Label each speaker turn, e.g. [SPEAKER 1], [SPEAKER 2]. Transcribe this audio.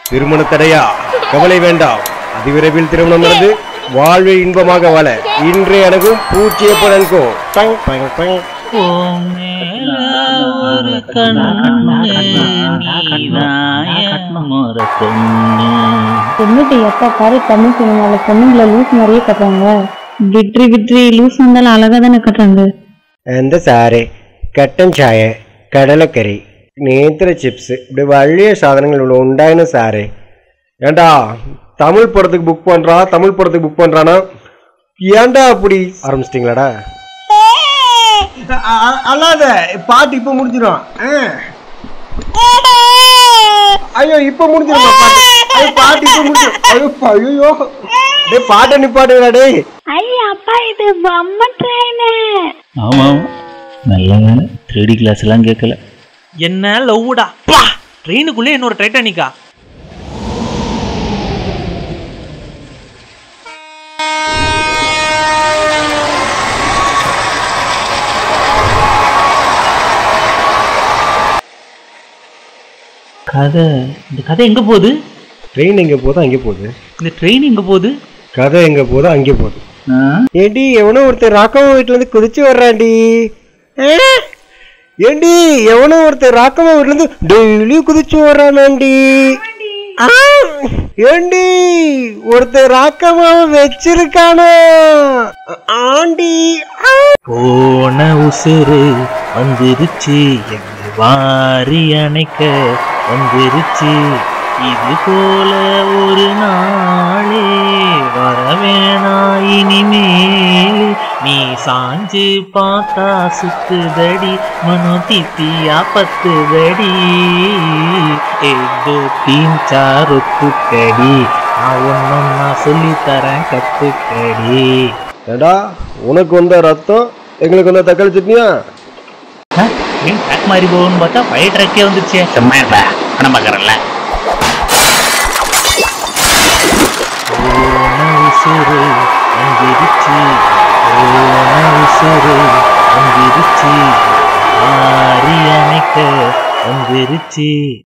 [SPEAKER 1] திருமண தடையா கவலை வேண்டாம் அதிவிரைவில் திருமணம் நடந்து வாழ்வை இன்பமாக வாழ இன்றைய அணுகும் பூச்சிய பலன்கும் டங் டங் டங்
[SPEAKER 2] உன் மேல ஒரு கண்ணு நீதாய முறை பொண்ணு
[SPEAKER 3] பொண்ணுட்டு எப்ப பாரு தமிழ் சினிமால பொண்ணுங்களை லூஸ் மாதிரியே கட்டுறாங்க விட்ரி விட்ரி லூஸ் வந்தாலும் அழகா தானே கட்டுறாங்க
[SPEAKER 1] എന്താ സാറേ കട്ടൻ ചായ കടലക്കറി നേത്ര ചിപ്സ് இப்படி വലിய சாதனங்கள் இவ்வளோ உண்டாயின சாரே ஏண்டா தமிழ் படத்துக்கு புக் பண்றா தமிழ் படத்துக்கு புக் பண்றானா ஏன்டா அப்படி ஆரம்பிச்சிட்டிங்களாடா அல்லாத பாட்டு இப்போ முடிஞ்சிடும் ஐயோ இப்போ முடிஞ்சிடும் பாட்டு ஐயோ, பாட்டு இப்போ முடிஞ்சிடும் ஐயோ ஐயோ டேய் பாட்டை நிப்பாட்டுங்கடா டேய்
[SPEAKER 3] ஐயா அப்பா இது பொம்மை ட்ரெயின்
[SPEAKER 2] ஆமா ஆமா நல்ல வேலை த்ரீ கிளாஸ் எல்லாம் கேட்கல
[SPEAKER 4] என்ன லவ்வுடா பா ட்ரெயினுக்குள்ளே இன்னொரு டைட்டானிக்கா
[SPEAKER 2] கதை இந்த கதை எங்க போகுது
[SPEAKER 1] ட்ரெயின் எங்கே போதோ அங்கே போகுது
[SPEAKER 2] இந்த ட்ரெயின் எங்க போகுது
[SPEAKER 1] கதை எங்கே போதோ அங்கே போகுது
[SPEAKER 2] ஆ?
[SPEAKER 1] ஏண்டி எவனோ ஒருத்தர் ராக்கம்மா வீட்டுல இருந்து குதிச்சு வர்றான்டி ஆ? ஏண்டி எவனோ ஒருத்தர் ராக்கம்மா வீட்டுல இருந்து டெய்லியும் குதிச்சு வர்றானாண்டி ஆ! ஏண்டி ஒருத்தர் ராக்கம்மாவை வச்சிருக்கானோ ஆண்டி ஆ!
[SPEAKER 2] போன உசுறு வந்துருச்சு எங்க வாரி அணைக்க வந்துருச்சு இது போல ஒரு நாளே வரவேணா இனிமேல் நீ சாஞ்சு பார்த்தா சுத்துதடி மனோ தித்தியா பத்துதடி ஏதோ தீன் சாருத்துக்கடி நான் ஒன்னொன்னா சொல்லி தரேன் கத்துக்கடி
[SPEAKER 1] ஏடா உனக்கு வந்த ரத்தம் எங்களுக்கு வந்த தக்காளி சட்னியா
[SPEAKER 2] ஏன் ட்ராக் மாதிரி போகும்னு பார்த்தா ஃபயர் ட்ரக்கே வந்துருச்சே சும்மா இருப்பா பணம் பார்க்கறல போன உசுறு வந்துருச்சு போன உசுறு வந்துருச்சு ஆரி அணைக்க வந்துருச்சு